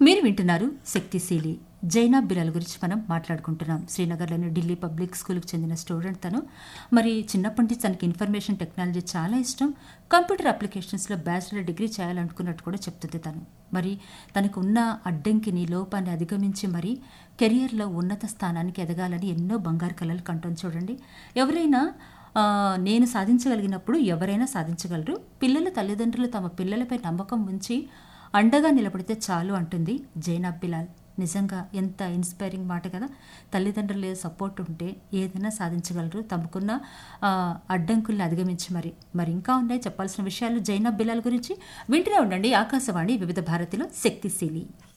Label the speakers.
Speaker 1: మీరు వింటున్నారు శక్తిశీలి జైనాబ్ బిలాల్ గురించి మనం మాట్లాడుకుంటున్నాం శ్రీనగర్లోని ఢిల్లీ పబ్లిక్ స్కూల్కి చెందిన స్టూడెంట్ తను మరి చిన్నప్పటి నుంచి తనకి ఇన్ఫర్మేషన్ టెక్నాలజీ చాలా ఇష్టం కంప్యూటర్ అప్లికేషన్స్లో బ్యాచిలర్ డిగ్రీ చేయాలనుకున్నట్టు కూడా చెప్తుంది తను మరి తనకు ఉన్న అడ్డంకిని లోపాన్ని అధిగమించి మరి కెరియర్లో ఉన్నత స్థానానికి ఎదగాలని ఎన్నో బంగారు కళలు కంటోని చూడండి ఎవరైనా ఆ, నేను సాధించగలిగినప్పుడు ఎవరైనా సాధించగలరు పిల్లల తల్లిదండ్రులు తమ పిల్లలపై నమ్మకం ఉంచి అండగా నిలబడితే చాలు అంటుంది జైనాబ్ బిలాల్ నిజంగా ఎంత ఇన్స్పైరింగ్ మాట కదా తల్లిదండ్రుల సపోర్ట్ ఉంటే ఏదైనా సాధించగలరు తమకున్న ఆ, అడ్డంకుల్ని అధిగమించి మరి మరి ఇంకా ఉన్నాయి చెప్పాల్సిన విషయాలు జైనాబ్ బిలాల్ గురించి వింటూనే ఉండండి ఆకాశవాణి వివిధ భారతిలో శక్తిశీలి